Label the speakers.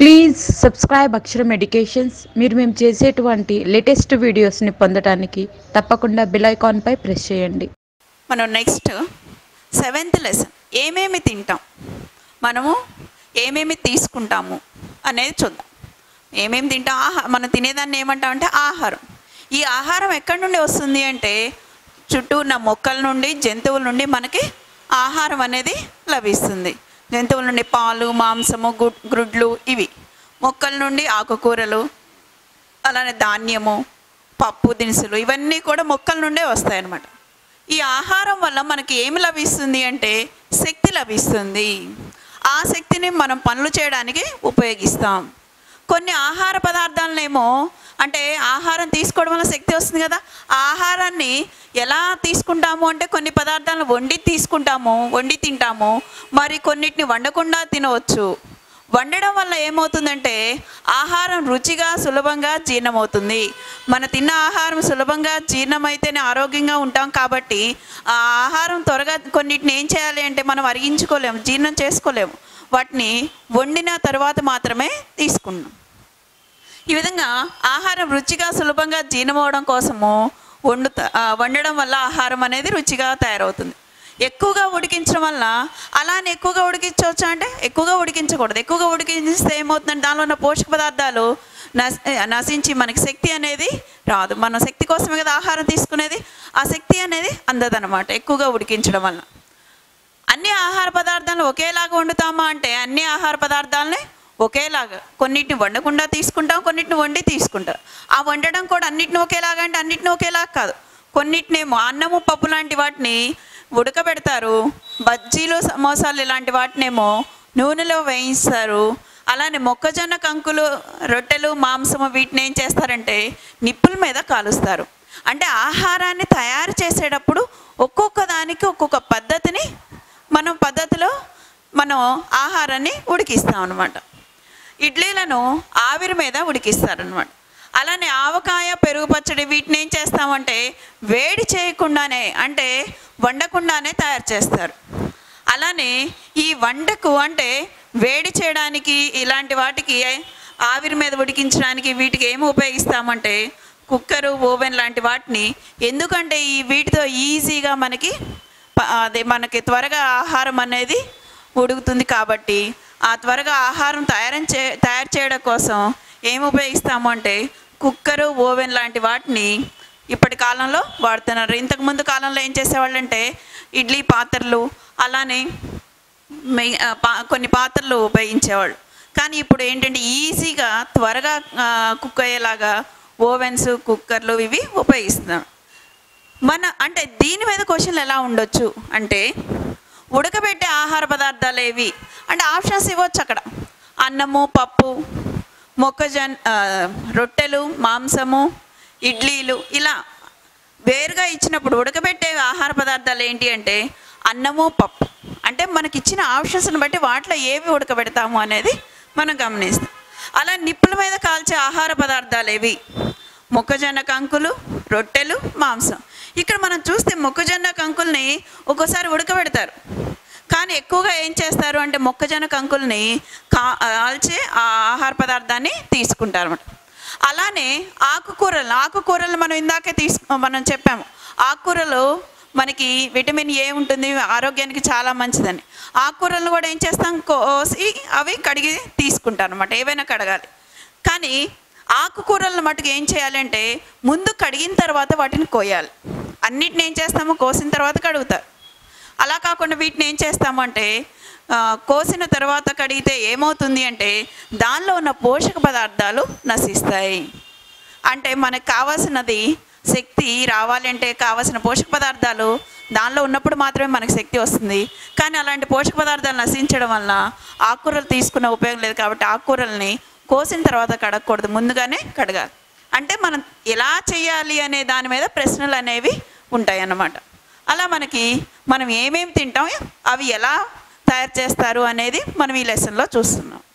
Speaker 1: please subscribe అక్షరం educations మీరు మేము చేసేటువంటి లేటెస్ట్ వీడియోస్ని పొందడానికి తప్పకుండా బెల్ ఐకాన్పై ప్రెస్ చేయండి
Speaker 2: మనం నెక్స్ట్ సెవెంత్ లెసన్ ఏమేమి తింటాం మనము ఏమేమి తీసుకుంటాము అనేది చూద్దాం ఏమేమి తింటాం ఆహా మనం తినేదాన్ని ఏమంటామంటే ఆహారం ఈ ఆహారం ఎక్కడి నుండి వస్తుంది అంటే చుట్టూ ఉన్న మొక్కల నుండి జంతువుల నుండి మనకి ఆహారం అనేది లభిస్తుంది జంతువుల నుండి పాలు మాంసము గుడ్ గ్రుడ్లు ఇవి మొక్కల నుండి ఆకుకూరలు అలానే ధాన్యము పప్పు దినుసులు ఇవన్నీ కూడా మొక్కల నుండే వస్తాయన్నమాట ఈ ఆహారం వల్ల మనకి ఏమి లభిస్తుంది అంటే శక్తి లభిస్తుంది ఆ శక్తిని మనం పనులు చేయడానికి ఉపయోగిస్తాం కొన్ని ఆహార పదార్థాలనేమో అంటే ఆహారం తీసుకోవడం వల్ల శక్తి వస్తుంది కదా ఆ ఆహారాన్ని ఎలా తీసుకుంటాము అంటే కొన్ని పదార్థాలను వండి తీసుకుంటాము వండి తింటాము మరి కొన్నిటిని వండకుండా తినవచ్చు వండడం వల్ల ఏమవుతుందంటే ఆహారం రుచిగా సులభంగా జీర్ణమవుతుంది మన తిన్న ఆహారం సులభంగా జీర్ణమైతేనే ఆరోగ్యంగా ఉంటాం కాబట్టి ఆ ఆహారం త్వరగా కొన్నిటిని ఏం చేయాలి అంటే మనం అరిగించుకోలేము జీర్ణం చేసుకోలేము వాటిని వండిన తర్వాత మాత్రమే తీసుకున్నాం ఈ విధంగా ఆహారం రుచిగా సులభంగా జీర్ణమవడం కోసము వండుతా ఆ, వండడం వల్ల ఆహారం అనేది రుచిగా తయారవుతుంది ఎక్కువగా ఉడికించడం వల్ల అలానే ఎక్కువగా ఉడికించవచ్చు అంటే ఎక్కువగా ఉడికించకూడదు ఎక్కువగా ఉడికిస్తే ఏమవుతుందంటే దానిలో ఉన్న పోషక పదార్థాలు నశ నశించి మనకి శక్తి అనేది రాదు మనం శక్తి కోసమే కదా ఆహారం తీసుకునేది ఆ శక్తి అనేది అందదనమాట ఎక్కువగా ఉడికించడం వల్ల అన్ని ఆహార పదార్థాలను ఒకేలాగా వండుతామా అంటే అన్ని ఆహార పదార్థాలని ఒకేలాగా కొన్నిటిని వండకుండా తీసుకుంటాం కొన్నిటిని వండి తీసుకుంటాం ఆ వండడం కూడా అన్నిటిని ఒకేలాగా అంటే అన్నిటిని ఒకేలాగా కాదు కొన్నిటినేమో అన్నము పప్పు లాంటి వాటిని ఉడకబెడతారు బజ్జీలు సమోసాలు ఇలాంటి వాటినేమో నూనెలో వేయిస్తారు అలానే మొక్కజొన్న కంకులు రొట్టెలు మాంసము వీటిని ఏం చేస్తారంటే నిప్పుల మీద కాలుస్తారు అంటే ఆహారాన్ని తయారు చేసేటప్పుడు ఒక్కొక్క దానికి ఒక్కొక్క పద్ధతిని మనం పద్ధతిలో మనం ఆహారాన్ని ఉడికిస్తాం అనమాట ఇడ్లీలను ఆవిరి మీద ఉడికిస్తారనమాట అలానే ఆవకాయ పెరుగు పచ్చడి వీటిని ఏం చేస్తామంటే వేడి చేయకుండానే అంటే వండకుండానే తయారు చేస్తారు అలానే ఈ వంటకు అంటే వేడి చేయడానికి ఇలాంటి వాటికి ఆవిరి మీద ఉడికించడానికి వీటికి ఏమి ఉపయోగిస్తామంటే కుక్కరు ఓవెన్ లాంటి వాటిని ఎందుకంటే ఈ వీటితో ఈజీగా మనకి ప- అదే మనకి త్వరగా ఆహారం అనేది ఉడుకుతుంది కాబట్టి ఆ త్వరగా ఆహారం తయారు చే తయారు చేయడం కోసం ఏమి ఉపయోగిస్తాము అంటే కుక్కరు ఓవెన్ లాంటి వాటిని ఇప్పటి కాలంలో వాడుతున్నారు ఇంతకుముందు కాలంలో ఏం చేసేవాళ్ళంటే ఇడ్లీ పాత్రలు అలానే మెయి- ఆ, పా- కొన్ని పాత్రలు ఉపయోగించేవాళ్ళు కానీ ఇప్పుడు ఏంటంటే ఈజీగా త్వరగా ఆ, కుక్ అయ్యేలాగా ఓవెన్స్ కుక్కర్లు ఇవి ఉపయోగిస్తున్నాం మన అంటే దీని మీద క్వశ్చన్లు ఎలా ఉండొచ్చు అంటే ఉడకబెట్టే ఆహార పదార్థాలు ఏవి అంటే ఆప్షన్స్ ఇవ్వచ్చు అక్కడ అన్నము పప్పు మొక్కజొన్న ఆ, రొట్టెలు మాంసము ఇడ్లీలు ఇలా వేరుగా ఇచ్చినప్పుడు ఉడకబెట్టే ఆహార పదార్థాలు ఏంటి అంటే అన్నము పప్పు అంటే మనకి ఇచ్చిన ఆప్షన్స్ని బట్టి వాటిలో ఏవి ఉడకబెడతాము అనేది మనం గమనిస్తాం అలా నిప్పుల మీద కాల్చే ఆహార పదార్థాలు ఏవి మొక్కజొన్న కంకులు రొట్టెలు మాంసం ఇక్కడ మనం చూస్తే మొక్కజొన్న కంకుల్ని ఒక్కోసారి ఉడకబెడతారు కానీ ఎక్కువగా ఏం చేస్తారు అంటే మొక్కజొన్న కంకుల్ని కా కాల్చే ఆ ఆహార పదార్థాన్ని తీసుకుంటారు అనమాట అలానే ఆకుకూరలు ఆకుకూరలు మనం ఇందాకే తీసు మనం చెప్పాము ఆకుకూరలు మనకి విటమిన్ ఏ ఉంటుంది ఆరోగ్యానికి చాలా మంచిదని ఆకుకూరలను కూడా ఏం చేస్తాం కోసి అవి కడిగి తీసుకుంటాం అనమాట ఏవైనా కడగాలి కానీ ఆకుకూరలను మటుకు ఏం చేయాలంటే ముందు కడిగిన తర్వాత వాటిని కోయాలి అన్నిటిని ఏం చేస్తామో కోసిన తర్వాత కడుగుతారు అలా కాకుండా వీటిని ఏం చేస్తామంటే ఆ, కోసిన తర్వాత కడిగితే ఏమవుతుంది అంటే దానిలో ఉన్న పోషక పదార్థాలు నశిస్తాయి అంటే మనకు కావాల్సినది శక్తి రావాలి అంటే కావాల్సిన పోషక పదార్థాలు దానిలో ఉన్నప్పుడు మాత్రమే మనకు శక్తి వస్తుంది కానీ అలాంటి పోషక పదార్థాలు నశించడం వల్ల ఆకుకూరలు తీసుకున్న ఉపయోగం లేదు కాబట్టి ఆకుకూరల్ని కోసిన తర్వాత కడగకూడదు ముందుగానే కడగాలి అంటే మనం ఎలా చేయాలి అనే దాని మీద ప్రశ్నలు అనేవి ఉంటాయి అన్నమాట అలా మనకి మనం ఏమేమి తింటాం అవి ఎలా తయారు చేస్తారు అనేది మనం ఈ లెసన్లో చూస్తున్నాం